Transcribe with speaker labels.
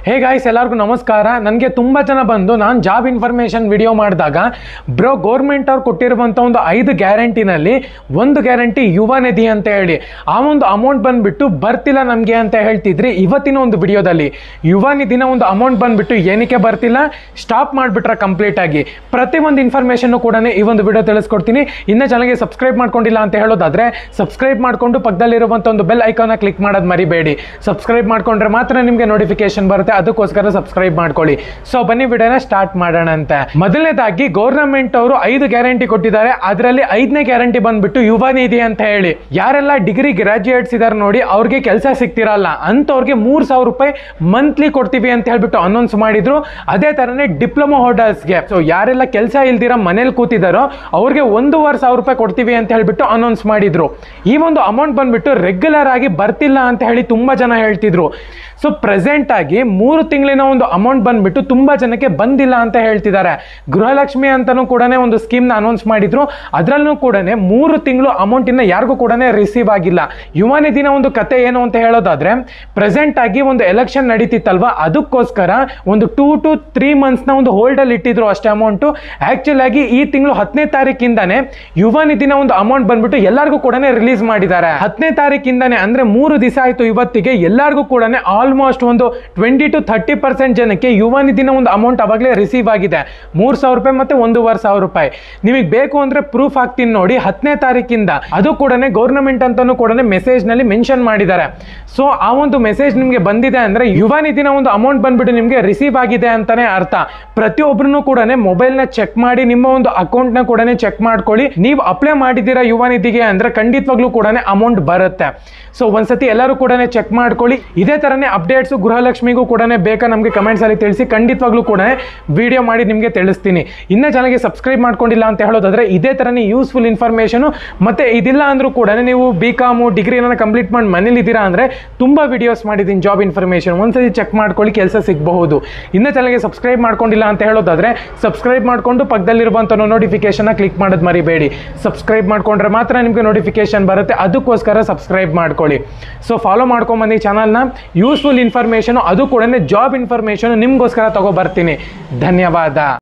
Speaker 1: hey guys ಎಲ್ಲರಿಗೂ ನಮಸ್ಕಾರ ನನಗೆ ತುಂಬ ಜನ ಬಂದು ನಾನು ಜಾಬ್ ಇನ್ಫಾರ್ಮೇಷನ್ ವಿಡಿಯೋ ಮಾಡಿದಾಗ ಬ್ರೋ ಗೌರ್ಮೆಂಟ್ ಅವ್ರು ಕೊಟ್ಟಿರುವಂಥ ಒಂದು ಐದು ಗ್ಯಾರಂಟಿನಲ್ಲಿ ಒಂದು ಗ್ಯಾರಂಟಿ ಯುವ ನಿಧಿ ಅಂತ ಹೇಳಿ ಆ ಒಂದು ಅಮೌಂಟ್ ಬಂದುಬಿಟ್ಟು ಬರ್ತಿಲ್ಲ ನಮಗೆ ಅಂತ ಹೇಳ್ತಿದ್ರಿ ಇವತ್ತಿನ ಒಂದು ವಿಡಿಯೋದಲ್ಲಿ ಯುವ ನಿಧಿನ ಒಂದು ಅಮೌಂಟ್ ಬಂದುಬಿಟ್ಟು ಏನಕ್ಕೆ ಬರ್ತಿಲ್ಲ ಸ್ಟಾಪ್ ಮಾಡಿಬಿಟ್ರೆ ಕಂಪ್ಲೀಟಾಗಿ ಪ್ರತಿಯೊಂದು ಇನ್ಫಾರ್ಮೇಷನ್ನು ಕೂಡ ಈ ಒಂದು ವಿಡಿಯೋ ತಿಳಿಸ್ಕೊಡ್ತೀನಿ ಇನ್ನೂ ಚಾನಲ್ಗೆ ಸಬ್ಸ್ಕ್ರೈಬ್ ಮಾಡ್ಕೊಂಡಿಲ್ಲ ಅಂತ ಹೇಳೋದಾದ್ರೆ ಸಬ್ಸ್ಕ್ರೈಬ್ ಮಾಡಿಕೊಂಡು ಪಕ್ಕದಲ್ಲಿರುವಂಥ ಒಂದು ಬೆಲ್ ಐಕಾನ ಕ್ಲಿಕ್ ಮಾಡೋದು ಮರಿಬೇಡಿ ಸಬ್ಸ್ಕ್ರೈಬ್ ಮಾಡ್ಕೊಂಡ್ರೆ ಮಾತ್ರ ನಿಮಗೆ ನೋಟಿಫಿಕೇಶನ್ ಬರುತ್ತೆ ಅದಕ್ಕೋಸ್ಕರ ಸಬ್ಸ್ಕ್ರೈಬ್ ಮಾಡ್ಕೊಳ್ಳಿ ಸೊ ಬನ್ನಿ ವಿಡಿಯೋನ ಸ್ಟಾರ್ಟ್ ಮಾಡೋಣ ಅಂತ ಮೊದಲನೇದಾಗಿ ಗೌರ್ನಮೆಂಟ್ ಅವರು ಐದು ಗ್ಯಾರಂಟಿ ಕೊಟ್ಟಿದ್ದಾರೆ ಅದರಲ್ಲಿ ಐದನೇ ಗ್ಯಾರಂಟಿ ಬಂದ್ಬಿಟ್ಟು ಯುವ ನಿಧಿ ಅಂತ ಹೇಳಿ ಯಾರೆಲ್ಲ ಡಿಗ್ರಿ ಗ್ರಾಜುಯೇಟ್ಸ್ ಇದಾರೆ ನೋಡಿ ಅವ್ರಿಗೆ ಕೆಲಸ ಸಿಗ್ತಿರಲ್ಲ ಅಂತವ್ರಿಗೆ ಮೂರ್ ಸಾವಿರ ರೂಪಾಯಿ ಮಂತ್ಲಿ ಕೊಡ್ತೀವಿ ಅಂತ ಹೇಳ್ಬಿಟ್ಟು ಅನೌನ್ಸ್ ಮಾಡಿದ್ರು ಅದೇ ತರನೇ ಡಿಪ್ಲೊಮಾ ಹೋಲ್ಡರ್ಸ್ಗೆ ಸೊ ಯಾರೆಲ್ಲ ಕೆಲಸ ಇಲ್ದಿರ ಮನೇಲಿ ಕೂತಿದಾರೋ ಅವ್ರಿಗೆ ಒಂದೂವರೆ ಸಾವಿರ ರೂಪಾಯಿ ಕೊಡ್ತೀವಿ ಅಂತ ಹೇಳ್ಬಿಟ್ಟು ಅನೌನ್ಸ್ ಮಾಡಿದ್ರು ಈ ಒಂದು ಅಮೌಂಟ್ ಬಂದ್ಬಿಟ್ಟು ರೆಗ್ಯುಲರ್ ಆಗಿ ಬರ್ತಿಲ್ಲ ಅಂತ ಹೇಳಿ ತುಂಬಾ ಜನ ಹೇಳ್ತಿದ್ರು ಸೊ ಪ್ರೆಸೆಂಟ್ ಆಗಿ ಮೂರು ತಿಂಗಳಿನ ಒಂದು ಅಮೌಂಟ್ ಬಂದ್ಬಿಟ್ಟು ತುಂಬಾ ಜನಕ್ಕೆ ಬಂದಿಲ್ಲ ಅಂತ ಹೇಳ್ತಿದ್ದಾರೆ ಗೃಹಲಕ್ಷ್ಮಿ ಅಂತಾನೂ ಕೂಡ ಒಂದು ಸ್ಕೀಮ್ನ ಅನೌನ್ಸ್ ಮಾಡಿದ್ರು ಅದರಲ್ಲೂ ಕೂಡ ಮೂರು ತಿಂಗಳು ಅಮೌಂಟ್ ಇನ್ನ ಯಾರಿಗೂ ಕೂಡ ರಿಸೀವ್ ಆಗಿಲ್ಲ ಯುವ ನಿಧಿನ ಒಂದು ಕತೆ ಏನು ಅಂತ ಹೇಳೋದಾದ್ರೆ ಪ್ರೆಸೆಂಟ್ ಆಗಿ ಒಂದು ಎಲೆಕ್ಷನ್ ನಡೀತಿತ್ತಲ್ವಾ ಅದಕ್ಕೋಸ್ಕರ ಒಂದು ಟೂ ಟು ತ್ರೀ ಮಂತ್ಸ್ನ ಒಂದು ಹೋಲ್ಡಲ್ಲಿ ಇಟ್ಟಿದ್ರು ಅಷ್ಟೇ ಅಮೌಂಟು ಆಕ್ಚುಲ್ ಆಗಿ ಈ ತಿಂಗಳು ಹತ್ತನೇ ತಾರೀಕಿಂದಾನೆ ಯುವ ನಿಧಿನ ಒಂದು ಅಮೌಂಟ್ ಬಂದ್ಬಿಟ್ಟು ಎಲ್ಲರಿಗೂ ಕೂಡ ರಿಲೀಸ್ ಮಾಡಿದ್ದಾರೆ ಹತ್ತನೇ ತಾರೀಕಿಂದಾನೆ ಅಂದ್ರೆ ಮೂರು ದಿವಸ ಆಯ್ತು ಇವತ್ತಿಗೆ ಎಲ್ಲರಿಗೂ ಕೂಡ ಆಲ್ಮೋಸ್ಟ್ ಒಂದು ಟ್ವೆಂಟಿ ಟು ಥರ್ಟಿ ಪರ್ಸೆಂಟ್ ಜನಕ್ಕೆ ಯುವ ನಿಧಿನ ಒಂದು ಅಮೌಂಟ್ ಅವಾಗಲೇ ರಿಸೀವ್ ಆಗಿದೆ ಮೂರು ಸಾವಿರ ರೂಪಾಯಿ ಮತ್ತೆ ಒಂದೂವರೆ ಸಾವಿರ ರೂಪಾಯಿ ನಿಮಗೆ ಬೇಕು ಅಂದ್ರೆ ಪ್ರೂಫ್ ಹಾಕ್ತೀನಿ ನೋಡಿ ಹತ್ತನೇ ತಾರೀಕಿಂದ ಅದು ಕೂಡ ಗೌರ್ನಮೆಂಟ್ ಅಂತಾನು ಕೂಡ ಮೆಸೇಜ್ ನಲ್ಲಿ ಮೆನ್ಷನ್ ಮಾಡಿದ್ದಾರೆ ಸೊ ಆ ಒಂದು ಮೆಸೇಜ್ ನಿಮಗೆ ಬಂದಿದೆ ಅಂದ್ರೆ ಯುವ ನಿಧಿನ ಒಂದು ಅಮೌಂಟ್ ಬಂದ್ಬಿಟ್ಟು ನಿಮಗೆ ರಿಸೀವ್ ಆಗಿದೆ ಅಂತಾನೆ ಅರ್ಥ ಪ್ರತಿಯೊಬ್ಬರು ಕೂಡ ಮೊಬೈಲ್ ನ ಚೆಕ್ ಮಾಡಿ ನಿಮ್ಮ ಒಂದು ಅಕೌಂಟ್ ನ ಕೂಡ ಚೆಕ್ ಮಾಡ್ಕೊಳ್ಳಿ ನೀವು ಅಪ್ಲೈ ಮಾಡಿದ್ದೀರಾ ಯುವ ನಿಧಿಗೆ ಅಂದ್ರೆ ಖಂಡಿತವಾಗ್ಲೂ ಕೂಡ ಅಮೌಂಟ್ ಬರುತ್ತೆ ಸೊ ಒಂದ್ಸತಿ ಎಲ್ಲರೂ ಕೂಡ ಚೆಕ್ ಮಾಡ್ಕೊಳ್ಳಿ ಇದೇ ತರನೇ ಅಪ್ಡೇಟ್ಸ್ ಗೃಹಲಕ್ಷ್ಮಿಗೂ ಕೂಡ ಬೇಕಾ ನಮಗೆ ಕಮೆಂಟ್ಸ್ ಅಲ್ಲಿ ತಿಳಿಸಿ ಖಂಡಿತವಾಗ್ಲೂ ಕೂಡ ವಿಡಿಯೋ ಮಾಡಿ ನಿಮಗೆ ತಿಳಿಸ್ತೀನಿ ಇನ್ನೂ ಚಾನಲ್ಗೆ ಸಬ್ಸ್ಕ್ರೈಬ್ ಮಾಡ್ಕೊಂಡಿಲ್ಲ ಅಂತ ಹೇಳೋದಾದ್ರೆ ಇದೇ ತರನೇ ಯೂಸ್ಫುಲ್ ಇನ್ಫಾರ್ಮೇಷನ್ ಮತ್ತೆ ಇದಿಲ್ಲ ಅಂದ್ರೂ ಕೂಡ ನೀವು ಬಿ ಕಾಮು ಡಿಗ್ರಿನ ಕಂಪ್ಲೀಟ್ ಮಾಡಿ ಮನೇಲಿ ಇದ್ದೀರಾ ಅಂದ್ರೆ ತುಂಬಾ ವಿಡಿಯೋಸ್ ಮಾಡಿದ್ದೀನಿ ಜಾಬ್ ಇನ್ಫಾರ್ಮೇಷನ್ ಒಂದ್ಸತಿ ಚೆಕ್ ಮಾಡ್ಕೊಳ್ಳಿ ಕೆಲಸ ಸಿಗಬಹುದು ಇನ್ನೂ ಚಾನಲ್ಗೆ ಸಬ್ಸ್ಕ್ರೈಬ್ ಮಾಡ್ಕೊಂಡಿಲ್ಲ ಅಂತ ಹೇಳೋದಾದ್ರೆ ಸಬ್ಸ್ಕ್ರೈಬ್ ಮಾಡ್ಕೊಂಡು ಪಕ್ಕದಲ್ಲಿರುವಂಥ ನೋಟಿಫಿಕೇಶನ್ ಕ್ಲಿಕ್ ಮಾಡೋದು ಮರಿಬೇಡಿ ಸಬ್ಸ್ಕ್ರೈಬ್ ಮಾಡ್ಕೊಂಡ್ರೆ ಮಾತ್ರ ನಿಮಗೆ ನೋಟಿಫಿಕೇಶನ್ ಬರುತ್ತೆ ಅದಕ್ಕೋಸ್ಕರ ಸಬ್ಸ್ಕ್ರೈಬ್ ಮಾಡ್ಕೊಳ್ಳಿ ಸೊ ಫಾಲೋ ಮಾಡ್ಕೊಂಬಂದು ಈ ಚಾನಲ್ನ ಯೂಸ್ಫುಲ್ ಇನ್ಫಾರ್ಮೇಷನ್ ಅದು ಕೂಡ ಜಾಬ್ ಇನ್ಫಾರ್ಮೇಷನ್ ನಿಮಗೋಸ್ಕರ ತಗೋ ಬರ್ತೀನಿ ಧನ್ಯವಾದ